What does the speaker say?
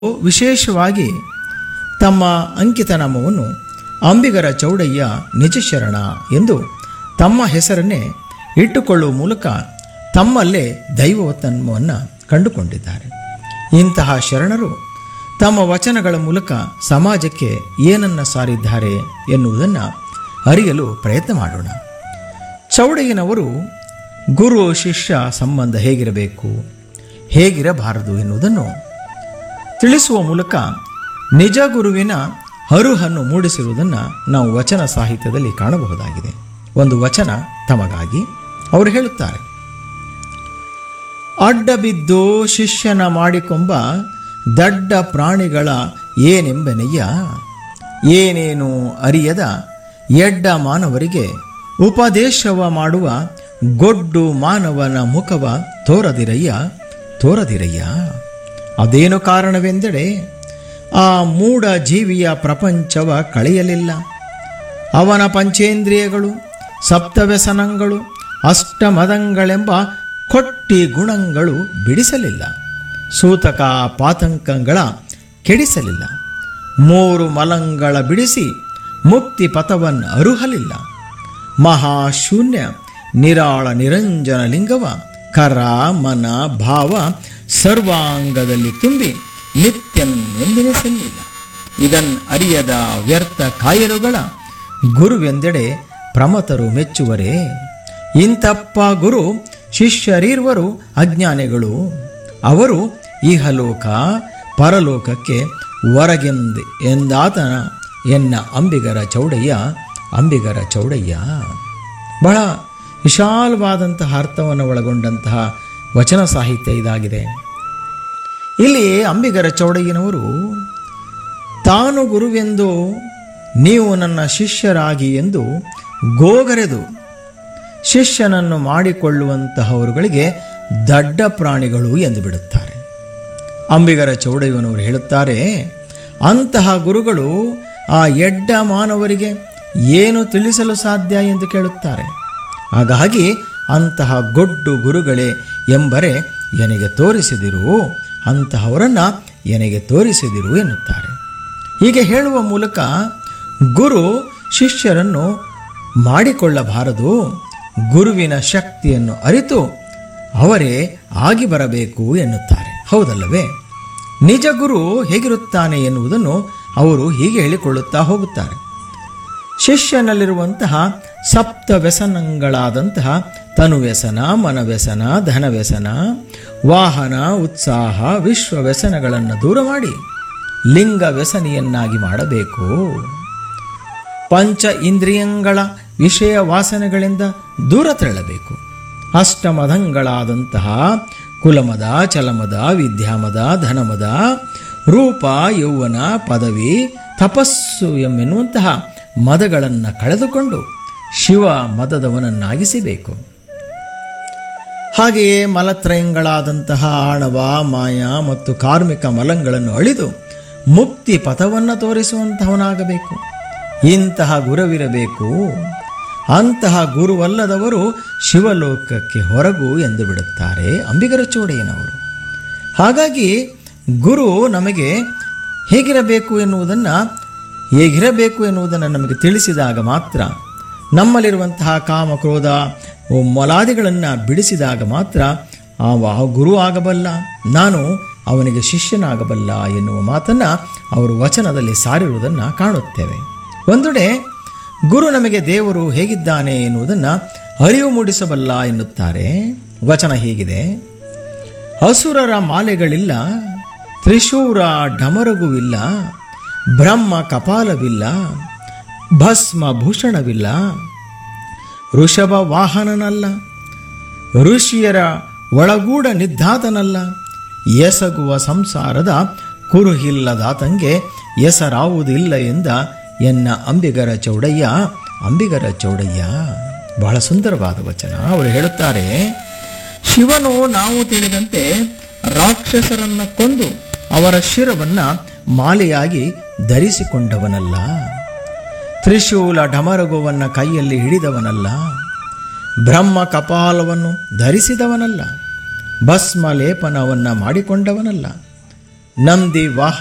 ವಿಶೇಷವಾಗಿ ತಮ್ಮ ಅಂಕಿತನಾಮವನ್ನು ಅಂಬಿಗರ ಚೌಡಯ್ಯ ನಿಜಶರಣ ಎಂದು ತಮ್ಮ ಹೆಸರನ್ನೇ ಇಟ್ಟುಕೊಳ್ಳುವ ಮೂಲಕ ತಮ್ಮಲ್ಲೇ ದೈವತನ್ಮವನ್ನು ಕಂಡುಕೊಂಡಿದ್ದಾರೆ ಇಂತಹ ಶರಣರು ತಮ್ಮ ವಚನಗಳ ಮೂಲಕ ಸಮಾಜಕ್ಕೆ ಏನನ್ನ ಸಾರಿದ್ದಾರೆ ಎನ್ನುವುದನ್ನು ಅರಿಯಲು ಪ್ರಯತ್ನ ಮಾಡೋಣ ಚೌಡಯ್ಯನವರು ಗುರು ಶಿಷ್ಯ ಸಂಬಂಧ ಹೇಗಿರಬೇಕು ಹೇಗಿರಬಾರದು ಎನ್ನುವುದನ್ನು ತಿಳಿಸುವ ಮೂಲಕ ನಿಜ ಗುರುವಿನ ಹರುಹನ್ನು ಮೂಡಿಸಿರುವುದನ್ನು ನಾವು ವಚನ ಸಾಹಿತ್ಯದಲ್ಲಿ ಕಾಣಬಹುದಾಗಿದೆ ಒಂದು ವಚನ ತಮಗಾಗಿ ಅವರು ಹೇಳುತ್ತಾರೆ ಅಡ್ಡ ಬಿದ್ದು ಶಿಷ್ಯನ ಮಾಡಿಕೊಂಬ ದಡ್ಡ ಪ್ರಾಣಿಗಳ ಏನೆಂಬೆನೆಯ್ಯ ಏನೇನು ಅರಿಯದ ಎಡ್ಡ ಮಾನವರಿಗೆ ಉಪದೇಶವ ಮಾಡುವ ಗೊಡ್ಡು ಮಾನವನ ಮುಖವ ತೋರದಿರಯ್ಯ ತೋರದಿರಯ್ಯ ಅದೇನು ಕಾರಣವೆಂದರೆ ಆ ಮೂಢ ಜೀವಿಯ ಪ್ರಪಂಚವ ಕಳೆಯಲಿಲ್ಲ ಅವನ ಪಂಚೇಂದ್ರಿಯಗಳು ಸಪ್ತವ್ಯಸನಗಳು ಅಷ್ಟಮದಂಗಳೆಂಬ ಕೊಟ್ಟಿ ಗುಣಗಳು ಬಿಡಿಸಲಿಲ್ಲ ಸೂತಕ ಪಾತಂಕಗಳ ಕೆಡಿಸಲಿಲ್ಲ ಮೂರು ಮಲಂಗಳ ಬಿಡಿಸಿ ಮುಕ್ತಿ ಪಥವನ್ನು ಅರುಹಲಿಲ್ಲ ಮಹಾಶೂನ್ಯ ನಿರಾಳ ನಿರಂಜನ ಲಿಂಗವ ಕರ ಮನ ಭಾವ ಸರ್ವಾಂಗದಲ್ಲಿ ತುಂಬಿ ನಿತ್ಯನೆಂದೆನಿಸಲಿಲ್ಲ ಇದನ್ ಅರಿಯದ ವ್ಯರ್ಥ ಕಾಯರುಗಳ ಗುರುವೆಂದೆಡೆ ಪ್ರಮತರು ಮೆಚ್ಚುವರೇ ಇಂತಪ್ಪ ಗುರು ಶಿಷ್ಯರಿರುವರು ಅಜ್ಞಾನಿಗಳು ಅವರು ಇಹಲೋಕ ಪರಲೋಕಕ್ಕೆ ಹೊರಗೆಂದು ಎಂದಾತನ ಎನ್ನ ಅಂಬಿಗರ ಚೌಡಯ್ಯ ಅಂಬಿಗರ ಚೌಡಯ್ಯ ಬಹಳ ವಿಶಾಲವಾದಂತಹ ಅರ್ಥವನ್ನು ಒಳಗೊಂಡಂತಹ ವಚನ ಸಾಹಿತ್ಯ ಇದಾಗಿದೆ ಇಲ್ಲಿ ಅಂಬಿಗರ ಚೌಡಯ್ಯನವರು ತಾನು ಗುರುವೆಂದು ನೀವು ನನ್ನ ಶಿಷ್ಯರಾಗಿ ಎಂದು ಗೋಗರೆದು ಶಿಷ್ಯನನ್ನು ಮಾಡಿಕೊಳ್ಳುವಂತಹವರುಗಳಿಗೆ ದಡ್ಡ ಪ್ರಾಣಿಗಳು ಎಂದು ಬಿಡುತ್ತಾರೆ ಅಂಬಿಗರ ಚೌಡಯ್ಯನವರು ಹೇಳುತ್ತಾರೆ ಅಂತಹ ಗುರುಗಳು ಆ ಎಡ್ಡ ಮಾನವರಿಗೆ ಏನು ತಿಳಿಸಲು ಸಾಧ್ಯ ಎಂದು ಕೇಳುತ್ತಾರೆ ಹಾಗಾಗಿ ಅಂತಹ ಗೊಡ್ಡು ಗುರುಗಳೇ ಎಂಬರೆ ಎನಗೆ ತೋರಿಸಿದಿರು ಅಂತಹವರನ್ನ ಎನಗೆ ತೋರಿಸಿದಿರು ಎನ್ನುತ್ತಾರೆ ಹೀಗೆ ಹೇಳುವ ಮೂಲಕ ಗುರು ಶಿಷ್ಯರನ್ನು ಮಾಡಿಕೊಳ್ಳಬಾರದು ಗುರುವಿನ ಶಕ್ತಿಯನ್ನು ಅರಿತು ಅವರೇ ಆಗಿ ಬರಬೇಕು ಎನ್ನುತ್ತಾರೆ ಹೌದಲ್ಲವೇ ನಿಜ ಗುರು ಹೇಗಿರುತ್ತಾನೆ ಎನ್ನುವುದನ್ನು ಅವರು ಹೀಗೆ ಹೇಳಿಕೊಳ್ಳುತ್ತಾ ಹೋಗುತ್ತಾರೆ ಶಿಷ್ಯನಲ್ಲಿರುವಂತಹ ಸಪ್ತ ವ್ಯಸನಗಳಾದಂತಹ ತನುವ್ಯಸನ ಮನವ್ಯಸನ ಧನವ್ಯಸನ ವಾಹನ ಉತ್ಸಾಹ ವಿಶ್ವ ವ್ಯಸನಗಳನ್ನು ದೂರ ಮಾಡಿ ಲಿಂಗ ವ್ಯಸನಿಯನ್ನಾಗಿ ಮಾಡಬೇಕು ಪಂಚ ಇಂದ್ರಿಯಗಳ ವಿಷಯ ವಾಸನೆಗಳಿಂದ ದೂರ ತೆರಳಬೇಕು ಅಷ್ಟಮದಂಗಳಾದಂತಹ ಕುಲಮದ ಚಲಮದ ವಿದ್ಯಾಮದ ಧನಮದ ರೂಪ ಯೌವನ ಪದವಿ ತಪಸ್ಸು ಎನ್ನುವಂತಹ ಮದಗಳನ್ನು ಕಳೆದುಕೊಂಡು ಶಿವ ಮದದವನನ್ನಾಗಿಸಬೇಕು ಹಾಗೆಯೇ ಮಲತ್ರಯಂಗಳಾದಂತಹ ಆಣವ ಮಾಯ ಮತ್ತು ಕಾರ್ಮಿಕ ಮಲಂಗಳನ್ನು ಅಳಿದು ಮುಕ್ತಿ ಪಥವನ್ನು ತೋರಿಸುವಂತಹವನಾಗಬೇಕು ಇಂತಹ ಗುರುವಿರಬೇಕು ಅಂತಹ ಗುರುವಲ್ಲದವರು ಶಿವಲೋಕಕ್ಕೆ ಹೊರಗು ಎಂದು ಬಿಡುತ್ತಾರೆ ಅಂಬಿಗರ ಚೋಡೆಯನವರು ಹಾಗಾಗಿ ಗುರು ನಮಗೆ ಹೇಗಿರಬೇಕು ಎನ್ನುವುದನ್ನು ಹೇಗಿರಬೇಕು ಎನ್ನುವುದನ್ನು ನಮಗೆ ತಿಳಿಸಿದಾಗ ಮಾತ್ರ ನಮ್ಮಲ್ಲಿರುವಂತಹ ಕಾಮ ಕ್ರೋಧ ಮೊಲಾದಿಗಳನ್ನು ಬಿಡಿಸಿದಾಗ ಮಾತ್ರ ಅವ ಗುರು ಆಗಬಲ್ಲ ನಾನು ಅವನಿಗೆ ಶಿಷ್ಯನಾಗಬಲ್ಲ ಎನ್ನುವ ಮಾತನ್ನು ಅವರು ವಚನದಲ್ಲಿ ಸಾರಿರುವುದನ್ನು ಕಾಣುತ್ತೇವೆ ಒಂದೆಡೆ ಗುರು ನಮಗೆ ದೇವರು ಹೇಗಿದ್ದಾನೆ ಎನ್ನುವುದನ್ನು ಅರಿವು ಮೂಡಿಸಬಲ್ಲ ಎನ್ನುತ್ತಾರೆ ವಚನ ಹೀಗಿದೆ ಹಸುರರ ಮಾಲೆಗಳಿಲ್ಲ ತ್ರಿಶೂರ ಢಮರಗುವಿಲ್ಲ ಬ್ರಹ್ಮ ಕಪಾಲವಿಲ್ಲ ಭಸ್ಮ ಭೂಷಣವಿಲ್ಲ ಋಷಭ ವಾಹನನಲ್ಲ ಋಷಿಯರ ಒಳಗೂಡ ನಿದ್ದಾತನಲ್ಲ ಎಸಗುವ ಸಂಸಾರದ ಕುರುಹಿಲ್ಲದಾತಂಗೆ ಎಸರಾವುದಿಲ್ಲ ಎಂದ ಎನ್ನ ಅಂಬಿಗರ ಚೌಡಯ್ಯ ಅಂಬಿಗರ ಚೌಡಯ್ಯ ಬಹಳ ಸುಂದರವಾದ ವಚನ ಅವರು ಹೇಳುತ್ತಾರೆ ಶಿವನು ನಾವು ತಿಳಿದಂತೆ ರಾಕ್ಷಸರನ್ನ ಕೊಂದು ಅವರ ಶಿರವನ್ನ ಮಾಲೆಯಾಗಿ ಧರಿಸಿಕೊಂಡವನಲ್ಲ ತ್ರಿಶೂಲ ಢಮರಗುವನ್ನ ಕೈಯಲ್ಲಿ ಹಿಡಿದವನಲ್ಲ ಬ್ರಹ್ಮ ಕಪಾಲವನ್ನು ಧರಿಸಿದವನಲ್ಲ ಭಸ್ಮ ಲೇಪನವನ್ನ ಮಾಡಿಕೊಂಡವನಲ್ಲ ನಂದಿ ವಾಹ